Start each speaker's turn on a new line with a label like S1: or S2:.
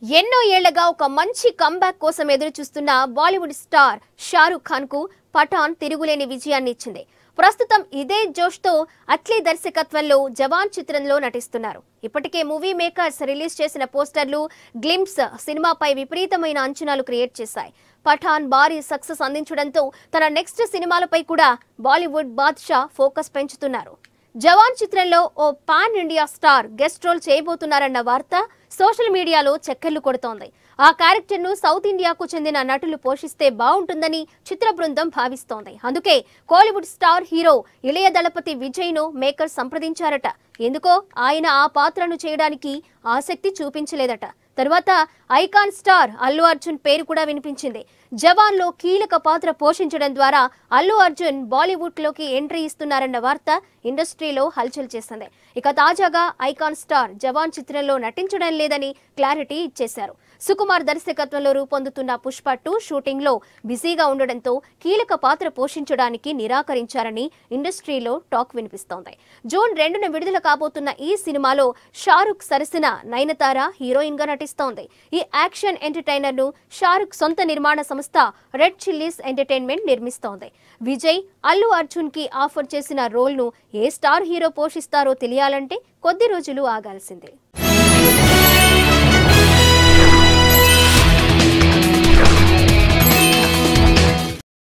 S1: ఎన్నో ఏళ్లగా ఒక మంచి కంబ్యాక్ కోసం ఎదురు చూస్తున్న బాలీవుడ్ స్టార్ షారుఖ్ ఖాన్ కు పఠాన్ తిరుగులేని విజయాన్ని ఇచ్చింది ప్రస్తుతం ఇదే జోష్తో అట్లీ దర్శకత్వంలో జవాన్ చిత్రంలో నటిస్తున్నారు ఇప్పటికే మూవీ మేకర్స్ రిలీజ్ చేసిన పోస్టర్లు గ్లింప్స్ సినిమాపై విపరీతమైన అంచనాలు క్రియేట్ చేశాయి పఠాన్ భారీ సక్సెస్ అందించడంతో తన నెక్స్ట్ సినిమాలపై కూడా బాలీవుడ్ బాద్షా ఫోకస్ పెంచుతున్నారు జవాన్ చిత్రంలో ఓ pan India star guest role చేయబోతున్నారన్న వార్త సోషల్ మీడియాలో చక్కర్లు కొడుతోంది ఆ క్యారెక్టర్ ను సౌత్ ఇండియాకు చెందిన నటులు పోషిస్తే బాగుంటుందని చిత్ర బృందం భావిస్తోంది అందుకే Kollywood star hero Ilaya Dalapathi Vijay ను మేకర్ సంప్రదించారట ఎందుకో ఆయన ఆ పాత్రను చేయడానికి ఆసక్తి చూపించలేదట తరువాత ఐకాన్ స్టార్ అల్లు అర్జున్ పేరు కూడా వినిపించింది జవాన్ లో కీలక పాత్ర పోషించడం ద్వారా అల్లు అర్జున్ బాలీవుడ్ లోకి ఎంట్రీ ఇస్తున్నారన్న వార్త ఇండస్ట్రీలో హల్చల్ చేసింది ఇక తాజాగా ఐకాన్ స్టార్ జవాన్ చిత్రంలో నటించడం లేదని క్లారిటీ ఇచ్చేశారు సుకుమార్ దర్శకత్వంలో రూపొందుతున్న పుష్ప టూ షూటింగ్ లో బిజీగా ఉండడంతో కీలక పాత్ర పోషించడానికి నిరాకరించారని ఇండస్ట్రీలో టాక్ వినిపిస్తోంది జూన్ రెండున విడుదల కాబోతున్న ఈ సినిమాలో షారుఖ్ సరసన నయనతార హీరోయిన్ గా నటిస్తోంది ఈ యాక్షన్ ఎంటర్టైనర్ ను షారుఖ్ సొంత నిర్మాణ సంస్థ రెడ్ చిల్లీస్ ఎంటర్టైన్మెంట్ నిర్మిస్తోంది విజయ్ అల్లు అర్జున్ కి ఆఫర్ చేసిన రోల్ ను ఏ స్టార్ హీరో పోషిస్తారో తెలియాలంటే కొద్ది రోజులు ఆగాల్సిందే